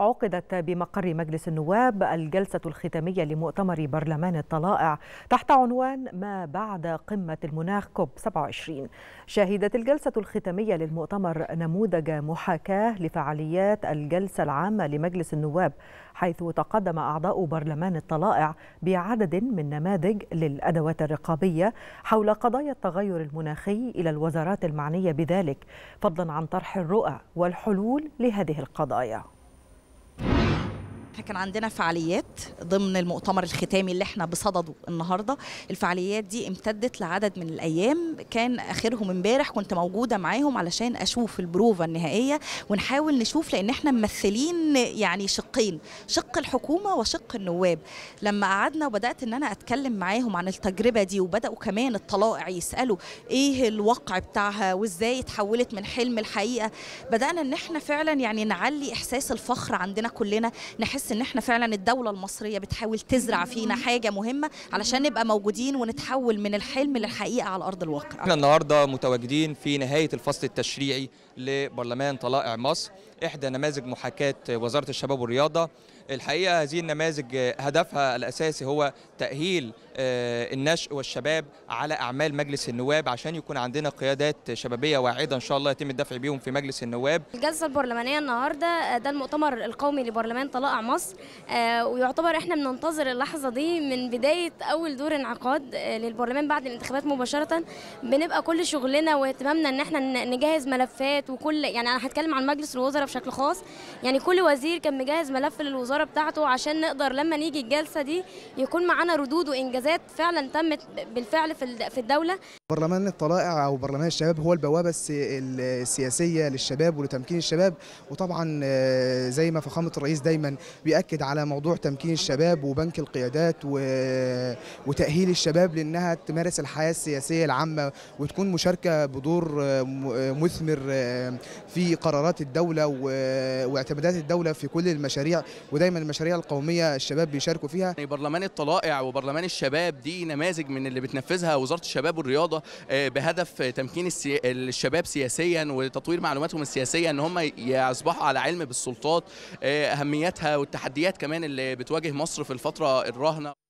عقدت بمقر مجلس النواب الجلسة الختامية لمؤتمر برلمان الطلائع تحت عنوان ما بعد قمة المناخ كوب 27 شهدت الجلسة الختامية للمؤتمر نموذج محاكاة لفعاليات الجلسة العامة لمجلس النواب حيث تقدم أعضاء برلمان الطلائع بعدد من نماذج للأدوات الرقابية حول قضايا التغير المناخي إلى الوزارات المعنية بذلك فضلا عن طرح الرؤى والحلول لهذه القضايا احنا كان عندنا فعاليات ضمن المؤتمر الختامي اللي احنا بصدده النهارده الفعاليات دي امتدت لعدد من الايام كان اخرهم امبارح كنت موجوده معاهم علشان اشوف البروفا النهائيه ونحاول نشوف لان احنا ممثلين يعني شقين شق الحكومه وشق النواب لما قعدنا وبدات ان انا اتكلم معاهم عن التجربه دي وبداوا كمان الطلائع يسالوا ايه الواقع بتاعها وازاي اتحولت من حلم الحقيقه بدانا ان احنا فعلا يعني نعلي احساس الفخر عندنا كلنا نحس ان احنا فعلا الدوله المصريه بتحاول تزرع فينا حاجه مهمه علشان نبقى موجودين ونتحول من الحلم للحقيقه على ارض الواقع احنا النهارده متواجدين في نهايه الفصل التشريعي لبرلمان طلائع مصر احدى نماذج محاكاه وزاره الشباب والرياضه الحقيقه هذه النماذج هدفها الاساسي هو تاهيل النشء والشباب على اعمال مجلس النواب عشان يكون عندنا قيادات شبابيه واعده ان شاء الله يتم الدفع بيهم في مجلس النواب. الجلسه البرلمانيه النهارده ده المؤتمر القومي لبرلمان طلائع مصر ويعتبر احنا بننتظر اللحظه دي من بدايه اول دور انعقاد للبرلمان بعد الانتخابات مباشره بنبقى كل شغلنا واهتمامنا ان احنا نجهز ملفات وكل يعني انا هتكلم عن مجلس الوزراء بشكل خاص يعني كل وزير كان مجهز ملف للوزاره بتاعته عشان نقدر لما نيجي الجلسه دي يكون معانا ردود وانجازات فعلا تمت بالفعل في الدوله برلمان الطلائع او برلمان الشباب هو البوابه السياسيه للشباب ولتمكين الشباب وطبعا زي ما فخامه الرئيس دايما بياكد على موضوع تمكين الشباب وبنك القيادات وتاهيل الشباب لانها تمارس الحياه السياسيه العامه وتكون مشاركه بدور مثمر في قرارات الدوله واعتمادات الدوله في كل المشاريع ودايما المشاريع القوميه الشباب بيشاركوا فيها برلمان الطلائع وبرلمان الشباب دي نماذج من اللي بتنفذها وزاره الشباب والرياضه بهدف تمكين الشباب سياسيا وتطوير معلوماتهم السياسيه ان هم يصبحوا على علم بالسلطات اهميتها والتحديات كمان اللي بتواجه مصر في الفتره الراهنه